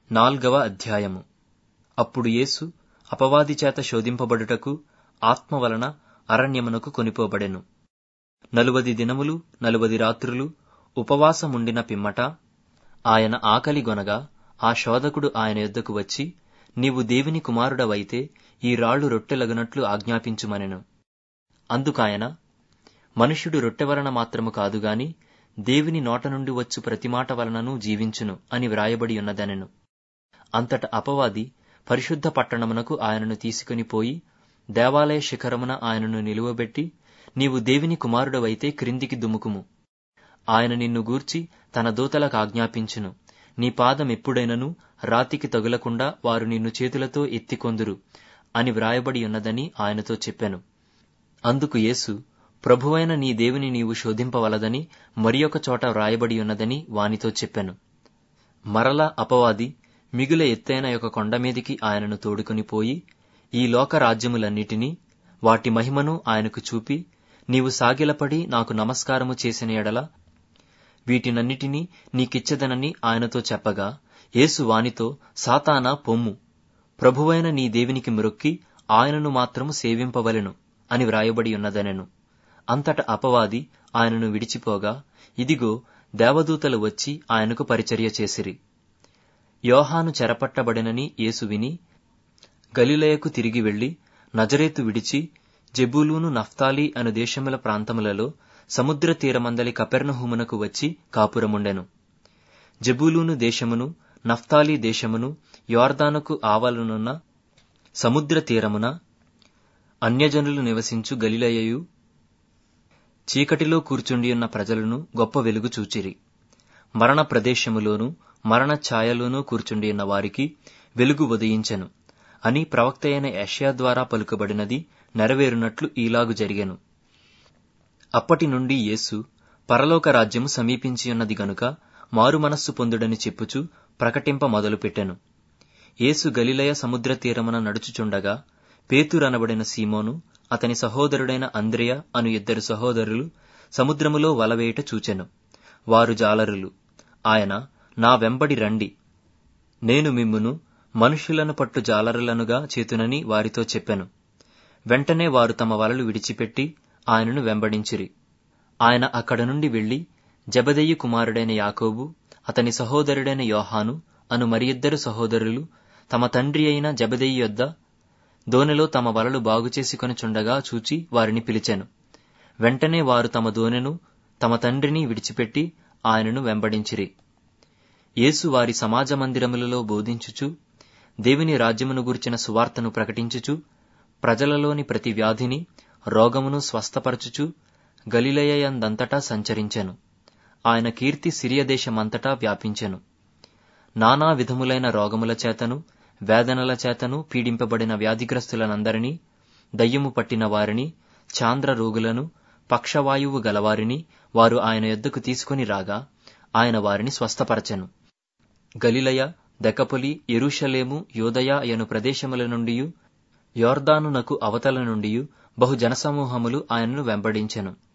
నాల్గవ అధ్యాయము అప్పుడు యేసు అపవాది చేత శోధింపబడుటకు ఆత్మ వలన అరణ్యమునకు కొనిపోబడెను నలువది దినములు నలువది రాత్రులు ఉపవాసముండిన పిమ్మట ఆయన ఆకలి గొనగా ఆ శోధకుడు ఆయన యొద్దకు వచ్చి నీవు దేవుని కుమారుడవైతే ఈ రాళ్లు రొట్టెలగునట్లు ఆజ్ఞాపించుమనెను అందుకాయన మనుష్యుడు రొట్టె వలన మాత్రము కాదు గాని దేవుని నోట నుండి వచ్చు ప్రతి మాట వలనను జీవించును అని వ్రాయబడి ఉన్నదనెను అంతట అపవాది పరిశుద్ధ పట్టణమునకు ఆయనను తీసుకుని పోయి దేవాలయ శిఖరమున ఆయనను నిలువబెట్టి నీవు దేవుని కుమారుడవైతే క్రిందికి దుముకుము ఆయన నిన్ను గూర్చి తన దూతలకు ఆజ్ఞాపించును నీ పాదం ఎప్పుడైనను రాతికి తగులకుండా వారు నిన్ను చేతులతో ఎత్తికొందురు అని వ్రాయబడి ఉన్నదని ఆయనతో చెప్పెను అందుకు యేసు ప్రభువైన నీ దేవుని నీవు శోధింపవలదని మరి ఒక చోట వ్రాయబడి ఉన్నదని వానితో చెప్పెను మరలా అపవాది మిగుల ఎత్తైన ఒక కొండ మీదికి ఆయనను తోడుకుని పోయి ఈ లోక రాజ్యములన్నిటినీ వాటి మహిమను ఆయనకు చూపి నీవు సాగిలపడి నాకు నమస్కారము చేసిన ఎడల వీటినన్నిటినీ నీకిచ్చెదనని ఆయనతో చెప్పగా యేసు వానితో సాతానా పొమ్ము ప్రభువైన నీ దేవునికి మ్రొక్కి ఆయనను మాత్రము సేవింపవలెను అని వ్రాయబడి ఉన్నదనెను అంతట అపవాది ఆయనను విడిచిపోగా ఇదిగో దేవదూతలు వచ్చి ఆయనకు పరిచర్య చేసిరి యోహాను చెరపట్టబడినని యేసు విని గలిలయకు తిరిగి వెళ్లి నజరేతు విడిచి జెబూలూను నఫ్తాలి అను దేశముల ప్రాంతములలో సముద్ర తీరమందలి కపెర్నహూమునకు వచ్చి కాపురముండెను జెబూలూను దేశమును నఫ్తాలి దేశమును యోర్దానుకు ఆవలనున్న సముద్ర తీరమున అన్యజనులు నివసించు గలిలయయు చీకటిలో కూర్చుండియున్న ప్రజలను గొప్ప వెలుగు చూచిరి మరణ ప్రదేశములోను మరణ ఛాయలోనూ కూర్చుండియున్న వారికి వెలుగు ఉదయించెను అని ప్రవక్త అయిన యష్యా ద్వారా పలుకబడినది నెరవేరునట్లు ఈలాగు జరిగెను అప్పటి నుండి యేసు పరలోక రాజ్యము సమీపించియున్నది గనుక మారు మనస్సు పొందుడని చెప్పుచు ప్రకటింప మొదలుపెట్టెను యేసు గలిలయ సముద్ర తీరమున నడుచుచుండగా పేతురనబడిన సీమోను అతని సహోదరుడైన అంద్రియ అను ఇద్దరు సహోదరులు సముద్రములో వలవేయుట చూచెను వారు జాలరులు ఆయన నా వెంబడి రండి నేను మిమ్మును మనుష్యులను పట్టు జాలరులనుగా చేతునని వారితో చెప్పెను వెంటనే వారు తమ వలలు విడిచిపెట్టి ఆయనను వెంబడించిరి ఆయన అక్కడ నుండి వెళ్లి జబదయ్యి కుమారుడైన యాకోబు అతని సహోదరుడైన యోహాను అను మరి ఇద్దరు సహోదరులు తమ తండ్రి అయిన జబదయ్యి యొద్ద దోనెలో తమ వలలు బాగుచేసుకొనిచుండగా చూచి వారిని పిలిచెను వెంటనే వారు తమ దోనెను తమ తండ్రిని విడిచిపెట్టి ఆయనను వెంబడించిరి యేసు వారి సమాజ మందిరములలో బోధించుచు దేవుని రాజ్యమును గుర్చిన సువార్తను ప్రకటించుచు ప్రజలలోని ప్రతి వ్యాధిని రోగమును స్వస్థపరచుచు గలిలయందంతటా సంచరించెను ఆయన కీర్తి సిరియ దేశమంతటా వ్యాపించెను నానా విధములైన రోగముల చేతను వేదనల చేతను పీడింపబడిన వ్యాధిగ్రస్తులనందరినీ దయ్యము పట్టిన వారిని చాంద్ర రోగులను పక్షవాయువు గలవారిని వారు ఆయన యొద్దకు తీసుకుని రాగా ఆయన వారిని స్వస్థపరచెను గలిలయ దెకపొలి ఎరుషలేము యోదయ అయను ప్రదేశముల నుండియు యోర్దానునకు అవతల నుండియు బహు జనసమూహములు ఆయనను వెంబడించెను